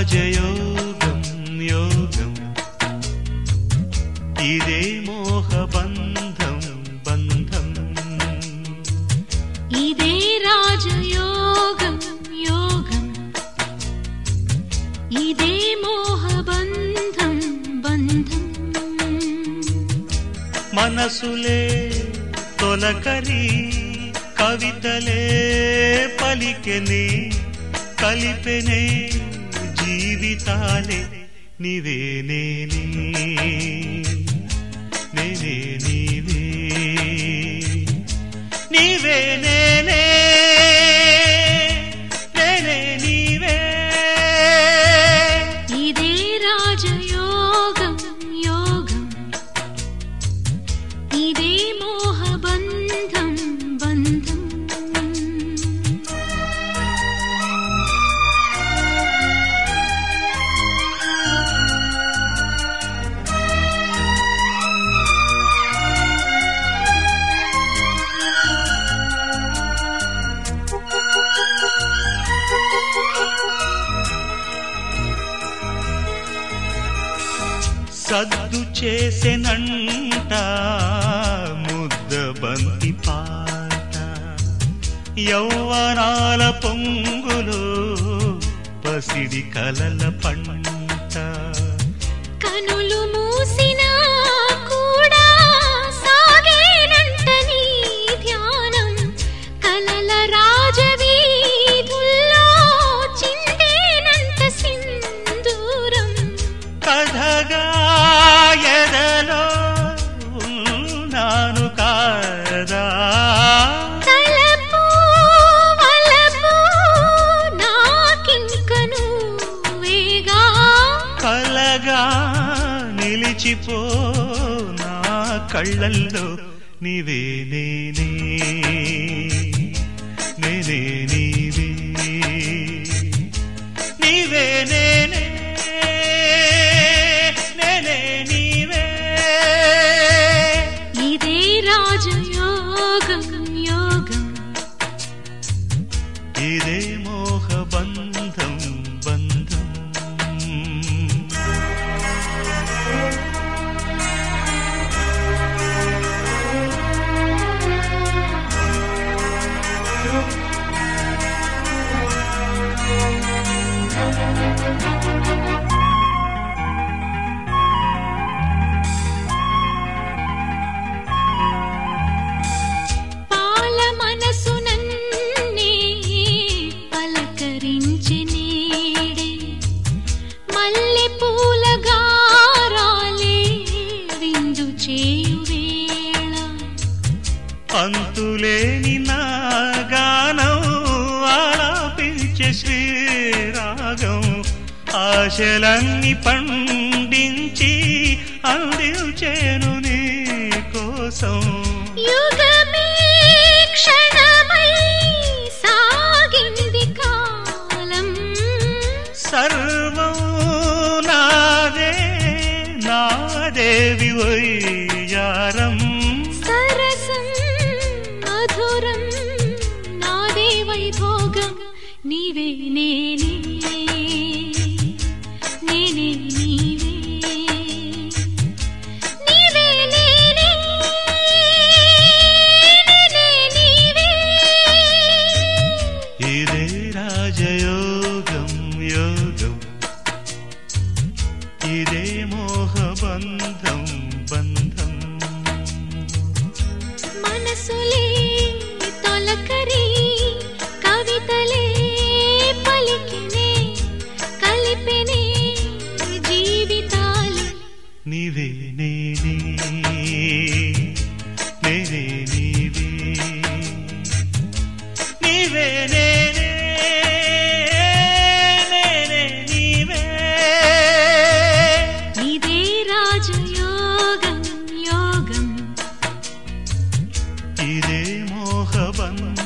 రాజయోగం యోగం ఇదే మోహబంధం బంధం ఇదే రాజయోగం యోగం ఇదే మోహబంధం బంధం మనసులే తొలకరి కవితలే పలికెని కలిపెనే జీవితాలే నీవే నేనే నేనే నీవే నీవే నేనే నేనే నీవే ఇదే రాజయోగం యోగం ఇదే మోహబంధం బంధం సద్దు చేసెనంట ముద్ద బంతి పాట యౌవనాల పొంగులో పసిడి కలల పంట కనులు మూసినా కూడా సాగేనంట నీ ధ్యానం కలల రాజవీధుల్లో చిందేనంట సింధూరం కథగా ఎదలో ఉన్నాను కాదా తలపు వలపు నాకింక నువ్వేగా కలగా నిలిచిపో నా కళ్ళల్లో నీవే నేనే నేనే నీవే నీవే నేనే నేనే నీవే ఇదే రాజయోగం యోగం ఇదే మోహబంధం బంధం పాల మనసు నన్నే పలకరించి నీడే మల్లె పూల గారాలే విందు చేయు వేళ అంతులేని నా గానం ఆలాపించే శ్రీరాగం ఆశలన్నీ పండించి అందించేను నీ కోసం యుగమే క్షణమై సాగింది కాలం సర్వం నాదే నాదేవి వయ్యారం సరసం మధురం నాదే వైభోగం నీవే నేనే నేనే నీవే నీవే నేనే నేనే నీవే ఇదే రాజయోగం యోగం ఇదే మోహబంధం బంధం మనసులే తొలకరి కవితలే పలికినే కలిపినే జీవితాలే నీవే నేనే నేనే నీవే నీవే నేనే నేనే నీవే ఇదే రాజయోగం యోగం ఇదే మోహబంధం